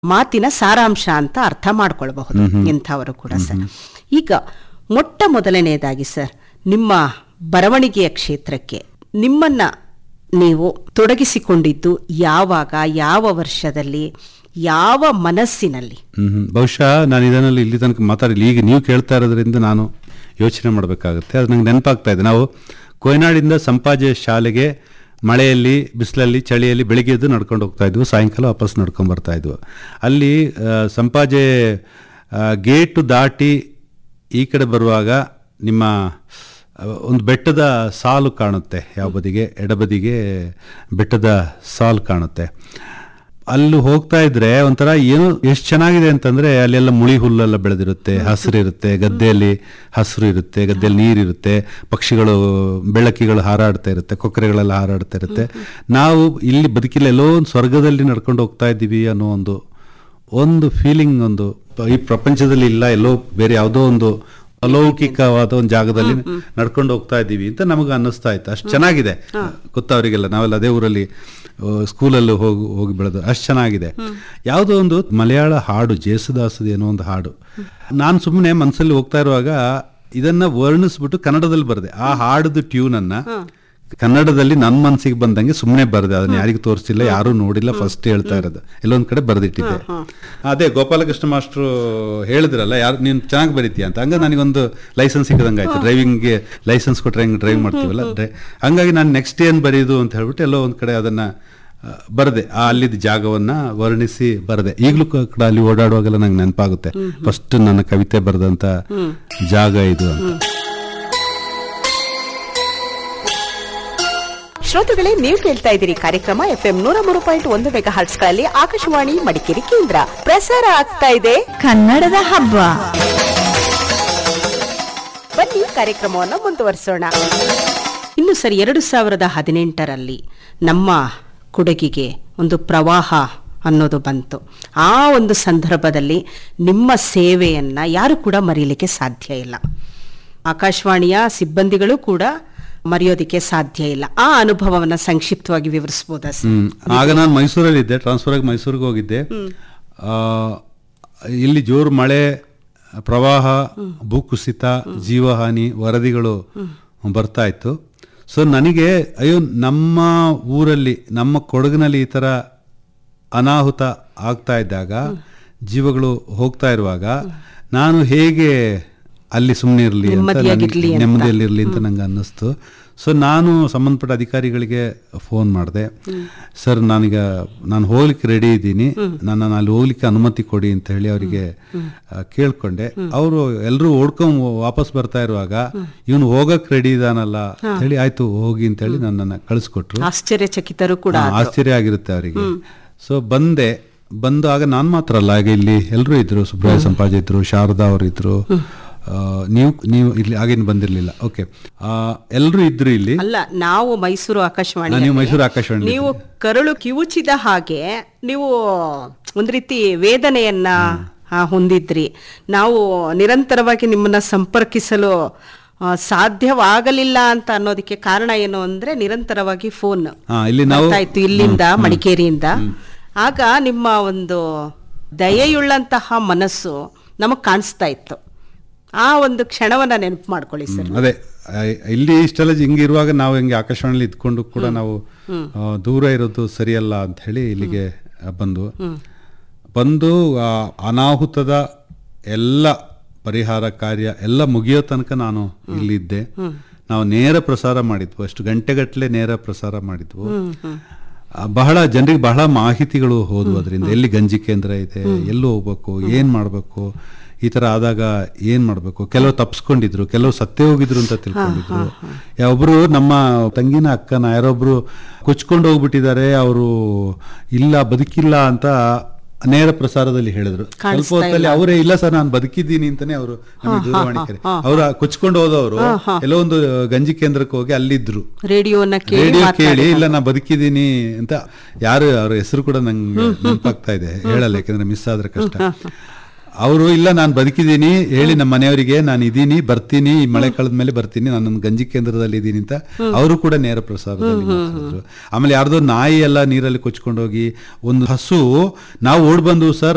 ಮಾತಿನ ಸಾರಾಂಶ ಅಂತ ಅರ್ಥ ಮಾಡ್ಕೊಳ್ಬಹುದು ಇಂಥವರು ಕೂಡ ಸರ್ ಈಗ ಮೊಟ್ಟ ಮೊದಲನೆಯದಾಗಿ ಸರ್ ನಿಮ್ಮ ಬರವಣಿಗೆಯ ಕ್ಷೇತ್ರಕ್ಕೆ ನಿಮ್ಮನ್ನ ನೀವು ತೊಡಗಿಸಿಕೊಂಡಿದ್ದು ಯಾವಾಗ ಯಾವ ವರ್ಷದಲ್ಲಿ ಯಾವ ಮನಸ್ಸಿನಲ್ಲಿ ಹ್ಮ್ ಹ್ಮ್. ಬಹುಶಃ ನಾನು ಇದನ್ನಲ್ಲಿ ಇಲ್ಲಿ ತನಕ ಮಾತಾಡಲಿ ಈಗ ನೀವು ಕೇಳ್ತಾ ಇರೋದ್ರಿಂದ ನಾನು ಯೋಚನೆ ಮಾಡಬೇಕಾಗುತ್ತೆ ಅದು ನಂಗೆ ನೆನಪಾಗ್ತಾ ಇದೆ ನಾವು ಕೊಯ್ನಾಡಿಂದ ಸಂಪಾಜೆ ಶಾಲೆಗೆ ಮಳೆಯಲ್ಲಿ ಬಿಸಿಲಲ್ಲಿ ಚಳಿಯಲ್ಲಿ ಬೆಳಿಗ್ಗೆ ಎದ್ದು ನಡ್ಕೊಂಡು ಹೋಗ್ತಾ ಇದ್ವು ಸಾಯಂಕಾಲ ವಾಪಸ್ ನಡ್ಕೊಂಡು ಬರ್ತಾ ಇದ್ವು ಅಲ್ಲಿ ಆ, ಸಂಪಾಜೆ ಗೇಟು ದಾಟಿ ಈ ಕಡೆ ಬರುವಾಗ ನಿಮ್ಮ ಆ, ಒಂದು ಬೆಟ್ಟದ ಸಾಲು ಕಾಣುತ್ತೆ ಯಾವ ಬದಿಗೆ ಎಡಬದಿಗೆ ಬೆಟ್ಟದ ಸಾಲು ಕಾಣುತ್ತೆ ಅಲ್ಲಿ ಹೋಗ್ತಾ ಇದ್ರೆ ಒಂಥರ ಏನು ಎಷ್ಟು ಚೆನ್ನಾಗಿದೆ ಅಂತಂದ್ರೆ ಅಲ್ಲೆಲ್ಲ ಮುಳಿ ಹುಲ್ಲೆಲ್ಲ ಬೆಳೆದಿರುತ್ತೆ ಹಸಿರು ಇರುತ್ತೆ ಗದ್ದೆಯಲ್ಲಿ ಹಸಿರು ಇರುತ್ತೆ ಗದ್ದೆಯಲ್ಲಿ ನೀರಿರುತ್ತೆ ಪಕ್ಷಿಗಳು ಬೆಳಕಿಗಳು ಹಾರಾಡ್ತಾ ಇರುತ್ತೆ ಕೊಕ್ಕರೆಗಳೆಲ್ಲ ಹಾರಾಡ್ತಾ ಇರುತ್ತೆ ನಾವು ಇಲ್ಲಿ ಬದುಕಿಲ್ಲ ಎಲ್ಲೋ ಒಂದು ಸ್ವರ್ಗದಲ್ಲಿ ನಡ್ಕೊಂಡು ಹೋಗ್ತಾ ಇದ್ದೀವಿ ಅನ್ನೋ ಒಂದು ಒಂದು ಫೀಲಿಂಗ್ ಒಂದು ಈ ಪ್ರಪಂಚದಲ್ಲಿ ಇಲ್ಲ ಎಲ್ಲೋ ಬೇರೆ ಯಾವುದೋ ಒಂದು ಅಲೌಕಿಕವಾದ ಒಂದು ಜಾಗದಲ್ಲಿ ನಡ್ಕೊಂಡು ಹೋಗ್ತಾ ಇದ್ದೀವಿ ಅಂತ ನಮಗೆ ಅನ್ನಿಸ್ತಾ ಇತ್ತು ಅಷ್ಟು ಚೆನ್ನಾಗಿದೆ ಗೊತ್ತಾ ಅವರಿಗೆಲ್ಲ ನಾವೆಲ್ಲ ಅದೇ ಊರಲ್ಲಿ ಸ್ಕೂಲಲ್ಲಿ ಹೋಗಿ ಹೋಗಿ ಬೆಳೆದು ಅಷ್ಟು ಚೆನ್ನಾಗಿದೆ ಯಾವುದೋ ಒಂದು ಮಲಯಾಳ ಹಾಡು ಜೇಸುದಾಸದ ಏನೋ ಒಂದು ಹಾಡು ನಾನು ಸುಮ್ಮನೆ ಮನಸ್ಸಲ್ಲಿ ಹೋಗ್ತಾ ಇರುವಾಗ ಇದನ್ನ ವರ್ಣಿಸ್ಬಿಟ್ಟು ಕನ್ನಡದಲ್ಲಿ ಬರೆದೆ ಆ ಹಾಡದ ಟ್ಯೂನ್ ಅನ್ನ ಕನ್ನಡದಲ್ಲಿ ನನ್ನ ಮನಸ್ಸಿಗೆ ಬಂದಂಗೆ ಸುಮ್ಮನೆ ಬರೆದೆ ಅದನ್ನ ಯಾರಿಗೂ ತೋರಿಸಿಲ್ಲ ಯಾರು ನೋಡಿಲ್ಲ ಫಸ್ಟ್ ಹೇಳ್ತಾ ಇರೋದು ಎಲ್ಲೊಂದ್ ಕಡೆ ಬರೆದಿಟ್ಟಿದ್ದೆ ಅದೇ ಗೋಪಾಲಕೃಷ್ಣ ಮಾಸ್ಟ್ರು ಹೇಳಿದ್ರಲ್ಲ ಯಾರು ನೀನು ಚೆನ್ನಾಗಿ ಬರೀತೀಯ ಅಂತ ಹಂಗ ನನಗೊಂದು ಲೈಸೆನ್ಸ್ ಸಿಕ್ಕದಂಗೆ ಆಯ್ತು ಡ್ರೈವಿಂಗ್ಗೆ ಲೈಸೆನ್ಸ್ ಕೊಟ್ರೆ ಹೆಂಗೆ ಡ್ರೈವ್ ಮಾಡ್ತೀವಲ್ಲ ಡ್ರೈ ಹಂಗಾಗಿ ನಾನು ನೆಕ್ಸ್ಟ್ ಏನ್ ಬರೀದು ಅಂತ ಹೇಳ್ಬಿಟ್ಟು ಎಲ್ಲೋ ಒಂದ್ ಕಡೆ ಅದನ್ನ ಆ, ಬರದೆ ಆ ಅಲ್ಲಿದ್ದ ಜಾಗವನ್ನ ವರ್ಣಿಸಿ ಬರದೆ ಈಗಲೂ ಕೂಡ ಅಲ್ಲಿ ಓಡಾಡುವಾಗೆಲ್ಲ ನಂಗೆ ನೆನಪಾಗುತ್ತೆ ಫಸ್ಟ್ ನನ್ನ ಕವಿತೆ ಬರೆದಂತ ಜಾಗ ಇದು ಅಂತ ಶ್ರೋತೃಗಳೇ ನೀವು ಕೇಳ್ತಾ ಇದ್ದೀರಿ ಕಾರ್ಯಕ್ರಮ ಎಫ್ ಎಂ ನೂರ ಮೂರು ಪಾಯಿಂಟ್ ಒಂದು ಮೆಗಾ ಗಳಲ್ಲಿ ಆಕಾಶವಾಣಿ ಮಡಿಕೇರಿ ಕೇಂದ್ರ ಪ್ರಸಾರ ಆಗ್ತಾ ಇದೆ ಕನ್ನಡದ ಹಬ್ಬ ಬನ್ನಿ ಕಾರ್ಯಕ್ರಮವನ್ನು ಮುಂದುವರಿಸೋಣ ಇನ್ನು ಸರಿ ಎರಡು ಸಾವಿರದ ಹದಿನೆಂಟರಲ್ಲಿ ನಮ್ಮ ಕೊಡಗಿಗೆ ಒಂದು ಪ್ರವಾಹ ಅನ್ನೋದು ಬಂತು ಆ ಒಂದು ಸಂದರ್ಭದಲ್ಲಿ ನಿಮ್ಮ ಸೇವೆಯನ್ನ ಯಾರು ಕೂಡ ಮರೀಲಿಕ್ಕೆ ಸಾಧ್ಯ ಇಲ್ಲ ಆಕಾಶವಾಣಿಯ ಸಿಬ್ಬಂದಿಗಳು ಕೂಡ ಮರೆಯೋದಿಕ್ಕೆ ಸಾಧ್ಯ ಇಲ್ಲ ಆ ಅನುಭವವನ್ನ ಸಂಕ್ಷಿಪ್ತವಾಗಿ ವಿವರಿಸಬಹುದಾ ಸರ್ ಹ್ಮ್ ಆಗ ನಾನು ಮೈಸೂರಲ್ಲಿ ಇದ್ದೆ ಟ್ರಾನ್ಸ್ಫರ್ ಆಗಿ ಮೈಸೂರಿಗೆ ಹೋಗಿದ್ದೆ ಆ, ಇಲ್ಲಿ ಜೋರು ಮಳೆ ಪ್ರವಾಹ ಭೂಕುಸಿತ ಜೀವಹಾನಿ ವರದಿಗಳು ಬರ್ತಾ ಇತ್ತು ಸೊ ನನಗೆ ಅಯ್ಯೋ ನಮ್ಮ ಊರಲ್ಲಿ ನಮ್ಮ ಕೊಡಗಿನಲ್ಲಿ ಈ ಥರ ಅನಾಹುತ ಆಗ್ತಾ ಇದ್ದಾಗ ಜೀವಗಳು ಹೋಗ್ತಾ ಇರುವಾಗ ನಾನು ಹೇಗೆ ಅಲ್ಲಿ ಸುಮ್ಮನೆ ಇರಲಿ ಅಂತ ನೆಮ್ಮದಿಯಾಗಿರ್ಲಿ ನನಗೆ- ಅಂತ. ನೆಮ್ಮದಿಯಲ್ಲಿರಲಿ ಅಂತ ನಂಗೆ ಅನ್ನಿಸ್ತು ಸೊ ನಾನು ಸಂಬಂಧಪಟ್ಟ ಅಧಿಕಾರಿಗಳಿಗೆ ಫೋನ್ ಮಾಡಿದೆ ಸರ್ ನಾನೀಗ ನಾನು ಹೋಗ್ಲಿಕ್ಕೆ ರೆಡಿ ಇದ್ದೀನಿ ನನ್ನನ್ನು ಅಲ್ಲಿ ಹೋಗ್ಲಿಕ್ಕೆ ಅನುಮತಿ ಕೊಡಿ ಅಂತ ಹೇಳಿ ಅವರಿಗೆ ಕೇಳ್ಕೊಂಡೆ ಅವರು ಎಲ್ಲರೂ ಓಡ್ಕೊಂಡ್ ವಾಪಸ್ ಬರ್ತಾ ಇರುವಾಗ ಇವನು ಹೋಗಕ್ ರೆಡಿ ಇದಾನಲ್ಲ ಅಂತ ಹೇಳಿ ಆಯ್ತು ಹೋಗಿ ಅಂತ ಹೇಳಿ ನನ್ನನ್ನು ಕಳಿಸ್ಕೊಟ್ರು ಆಶ್ಚರ್ಯಚಕಿತರು ಕೂಡ ಹಾ, ಆಶ್ಚರ್ಯ ಆಗಿರುತ್ತೆ ಅವರಿಗೆ ಸೊ ಬಂದೆ ಬಂದು ಆಗ ನಾನು ಮಾತ್ರ ಅಲ್ಲ ಆಗ ಇಲ್ಲಿ ಎಲ್ಲರೂ ಇದ್ರು ಸುಬ್ರಾಯ ಸಂಪಾಜ ಇದ್ರು ಶಾರದಾ ಅವರು ಇದ್ರು ಆ, ನೀವು ನೀವು ಇಲ್ಲಿ ಆಗಿನ ಬಂದಿರ್ಲಿಲ್ಲ ಓಕೆ ಎಲ್ಲರೂ ಇದ್ರು ಇಲ್ಲಿ ಅಲ್ಲ ನಾವು ಮೈಸೂರು ಆಕಾಶವಾಣಿ ಹಾ, ನೀವು ಮೈಸೂರು ಆಕಾಶವಾಣಿ ನೀವು ಕರಳು ಕಿವುಚಿದ ಹಾಗೆ ನೀವು ಒಂದ್ ರೀತಿ ವೇದನೆಯನ್ನ ಆ, ಹೊಂದಿದ್ರಿ ನಾವು ನಿರಂತರವಾಗಿ ನಿಮ್ಮನ್ನ ಸಂಪರ್ಕಿಸಲು ಆ, ಸಾಧ್ಯವಾಗಲಿಲ್ಲ ಅಂತ ಅನ್ನೋದಕ್ಕೆ ಕಾರಣ ಏನು ಅಂದ್ರೆ ನಿರಂತರವಾಗಿ ಫೋನ್ ಹಾ, ಇಲ್ಲಿ ನಾವು ಬರ್ತಾ ಇತ್ತು ಇಲ್ಲಿಂದ ಮಡಿಕೇರಿಯಿಂದ ಆಗ ನಿಮ್ಮ ಒಂದು ದಯೆಯುಳ್ಳಂತಹ ಮನಸ್ಸು ನಮಗ್ ಕಾಣಿಸ್ತಾ ಇತ್ತು ಆ ಒಂದು ಕ್ಷಣವನ್ನ ನೆನಪು ಮಾಡ್ಕೊಳ್ಳಿ ಸರ್ ಹ್ಮ್, ಅದೇ ಆ, ಇಲ್ಲಿ ಇಷ್ಟೆಲ್ಲ ಹಿಂಗಿರುವಾಗ ನಾವು ಹಿಂಗೆ ಆಕಾಶವಾಣಿಲಿ ಇದ್ಕೊಂಡು ಕೂಡ ನಾವು ಆ, ದೂರ ಇರೋದು ಸರಿಯಲ್ಲ ಅಂತ ಹೇಳಿ ಇಲ್ಲಿಗೆ ಆ, ಬಂದು ಬಂದು ಆ ಅನಾಹುತದ ಎಲ್ಲ ಪರಿಹಾರ ಕಾರ್ಯ ಎಲ್ಲ ಮುಗಿಯೋ ತನಕ ನಾನು ಇಲ್ಲಿದ್ದೆ ನಾವು ನೇರ ಪ್ರಸಾರ ಮಾಡಿದ್ವು ಅಷ್ಟು ಗಂಟೆಗಟ್ಟಲೆ ನೇರ ಪ್ರಸಾರ ಮಾಡಿದ್ವು ಆ, ಬಹಳ ಜನರಿಗೆ ಬಹಳ ಮಾಹಿತಿಗಳು ಹೋದ್ವು ಅದರಿಂದ ಎಲ್ಲಿ ಗಂಜಿ ಕೇಂದ್ರ ಇದೆ ಎಲ್ಲಿ ಹೋಗ್ಬೇಕು ಏನ್ ಮಾಡ್ಬೇಕು ಈ ತರ ಆದಾಗ ಏನ್ ಮಾಡ್ಬೇಕು ಕೆಲವು ತಪ್ಸ್ಕೊಂಡಿದ್ರು ಕೆಲವು ಸತ್ತೇ ಹೋಗಿದ್ರು ಅಂತ ತಿಳ್ಕೊಂಡಿದ್ರು ಒಬ್ರು ನಮ್ಮ ತಂಗಿನ ಅಕ್ಕನ ಯಾರೊಬ್ರು ಕೊಚ್ಕೊಂಡು ಹೋಗ್ಬಿಟ್ಟಿದ್ದಾರೆ ಅವರು ಇಲ್ಲ ಬದುಕಿಲ್ಲ ಅಂತ ನೇರ ಪ್ರಸಾರದಲ್ಲಿ ಹೇಳಿದ್ರು ಸ್ವಲ್ಪ ಹೊತ್ತಲ್ಲಿ ಅವರೇ ಇಲ್ಲ ಸರ್ ನಾನು ಬದುಕಿದ್ದೀನಿ ಅಂತಾನೆ ಅವರು ನಮಗೆ ದೂರವಾಣಿ ಕರೆ ಅವ್ರು ಕೊಚ್ಕೊಂಡು ಹೋದವರು ಎಲ್ಲೋ ಒಂದು ಗಂಜಿ ಕೇಂದ್ರಕ್ಕೆ ಹೋಗಿ ಅಲ್ಲಿದ್ರು ರೇಡಿಯೋನ ಕೇಳಿ ರೇಡಿಯೋ ಕೇಳಿ ಇಲ್ಲ ನಾ ಬದುಕಿದ್ದೀನಿ ಅಂತ ಯಾರು ಅವ್ರ ಹೆಸರು ಕೂಡ ನಂಗೆ ನೆನಪಾಗ್ತಾ ಇದೆ ಹೇಳಲ್ಲ ಯಾಕಂದ್ರೆ ಮಿಸ್ ಆದ್ರೆ ಕಷ್ಟ ಅವರು ಇಲ್ಲ ನಾನು ಬದುಕಿದ್ದೀನಿ ಹೇಳಿ ನಮ್ಮ ಮನೆಯವರಿಗೆ ನಾನು ಇದೀನಿ ಬರ್ತೀನಿ ಈ ಮಳೆ ಕಳೆದ ಮೇಲೆ ಬರ್ತೀನಿ ನಾನು ಗಂಜಿ ಕೇಂದ್ರದಲ್ಲಿ ಇದ್ದೀನಿ ಅಂತ ಅವರು ಕೂಡ ನೇರ ಪ್ರಸಾರದಲ್ಲಿ ಮಾತಾಡಿದ್ರು ಆಮೇಲೆ ಯಾರ್ದೋ ನಾಯಿ ಎಲ್ಲ ನೀರಲ್ಲಿ ಕೊಚ್ಕೊಂಡೋಗಿ ಒಂದು ಹಸು ನಾವು ಓಡ್ ಬಂದು ಸರ್